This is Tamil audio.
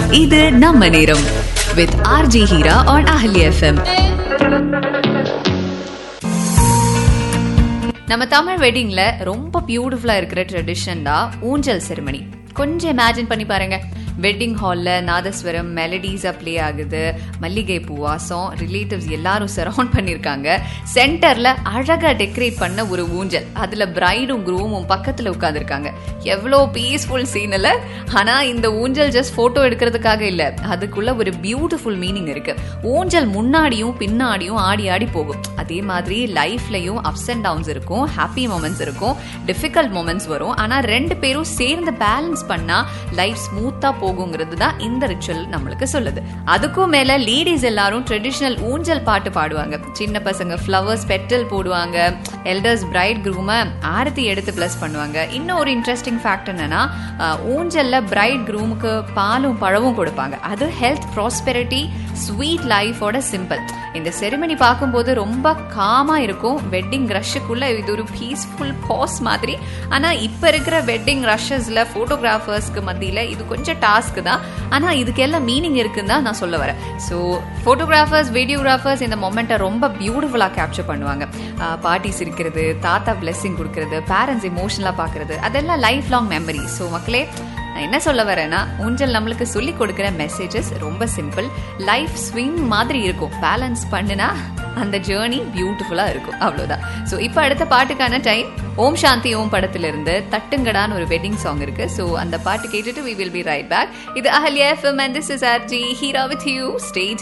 இது நம்ம நேரம் with RJ Heera on Ahali FM நம்ம தமிழ் வெட்டிங்ல ரொம்ப பியூட்டிஃபுல்லா இருக்கிற ட்ரெடிஷன் தான் ஊஞ்சல் செரிமனி கொஞ்சம் இமேஜின் பண்ணி பாருங்க வெட்டிங் ஹால்ல நாதஸ்வரம் மெலடிஸா ப்ளே ஆகுது மல்லிகை பூ வாசம் ரிலேட்டிவ்ஸ் எல்லாரும் சரவுண்ட் பண்ணிருக்காங்க சென்டர்ல அழகா டெக்கரேட் பண்ண ஒரு ஊஞ்சல் அதுல பிரைடும் குரூமும் பக்கத்துல உட்கார்ந்துருக்காங்க எவ்வளோ பீஸ்ஃபுல் சீன் இல்ல ஆனா இந்த ஊஞ்சல் ஜஸ்ட் போட்டோ எடுக்கிறதுக்காக இல்ல அதுக்குள்ள ஒரு பியூட்டிஃபுல் மீனிங் இருக்கு ஊஞ்சல் முன்னாடியும் பின்னாடியும் ஆடி ஆடி போகும் அதே மாதிரி லைஃப்லயும் அப்ஸ் அண்ட் டவுன்ஸ் இருக்கும் ஹாப்பி மூமெண்ட்ஸ் இருக்கும் டிஃபிகல்ட் மூமெண்ட்ஸ் வரும் ஆனா ரெண்டு பேரும் சேர்ந்து பேலன்ஸ் பண்ணா லைஃப் ஸ்மூத்தா போகுங்கிறது தான் இந்த ரிச்சுவல் நம்மளுக்கு சொல்லுது அதுக்கும் மேல லேடிஸ் எல்லாரும் ட்ரெடிஷனல் ஊஞ்சல் பாட்டு பாடுவாங்க சின்ன பசங்க ஃப்ளவர்ஸ் பெட்டல் போடுவாங்க எல்டர்ஸ் பிரைட் குரூம ஆரத்தி எடுத்து பிளஸ் பண்ணுவாங்க இன்னும் ஒரு இன்ட்ரெஸ்டிங் ஃபேக்ட் என்னன்னா அஹ், ஊஞ்சல்ல பிரைட் குரூமுக்கு பாலும் பழமும் கொடுப்பாங்க அது ஹெல்த் ப்ராஸ்பெரிட்டி ஸ்வீட் லைஃபோட சிம்பிள் இந்த செரிமனி பார்க்கும்போது ரொம்ப காமா இருக்கும் வெட்டிங் ரஷ்ஷுக்குள்ள இது ஒரு பீஸ்ஃபுல் பாஸ் மாதிரி ஆனா இப்ப இருக்கிற வெட்டிங் ரஷ்ஷஸ்ல போட்டோகிராஃபர்ஸ்க்கு மத்தியில இது கொஞ்சம் டாஸ்க் தான் ஆனா இதுக்கெல்லாம் மீனிங் இருக்குன்னு தான் நான் சொல்ல வரேன் ஸோ போட்டோகிராஃபர்ஸ் வீடியோகிராஃபர்ஸ் இந்த மொமெண்ட்டை ரொம்ப பியூட்டிஃபுல்லா கேப்சர் பண்ணுவாங்க பாட்டி சிரிக்கிறது தாத்தா பிளெஸிங் கொடுக்கறது பேரண்ட்ஸ் இமோஷனலா பாக்குறது அதெல்லாம் லைஃப் லாங் மெமரி ஸோ மக்களே நான் என்ன சொல்ல வரேன்னா ஊஞ்சல் நம்மளுக்கு சொல்லி கொடுக்குற மெசேஜஸ் ரொம்ப சிம்பிள் லைஃப் ஸ்விங் மாதிரி இருக்கும் பேலன்ஸ் பண்ணுனா அந்த ஜேர்னி பியூட்டிஃபுல்லா இருக்கும் அவ்வளவுதான் ஸோ இப்போ அடுத்த பாட்டுக்கான டைம் ஓம் சாந்தி ஓம் படத்துல இருந்து தட்டுங்கடான்னு ஒரு வெட்டிங் சாங் இருக்கு ஸோ அந்த பாட்டு கேட்டுட்டு we will be right back இது Ahalya FM and this is R J Heera with you stage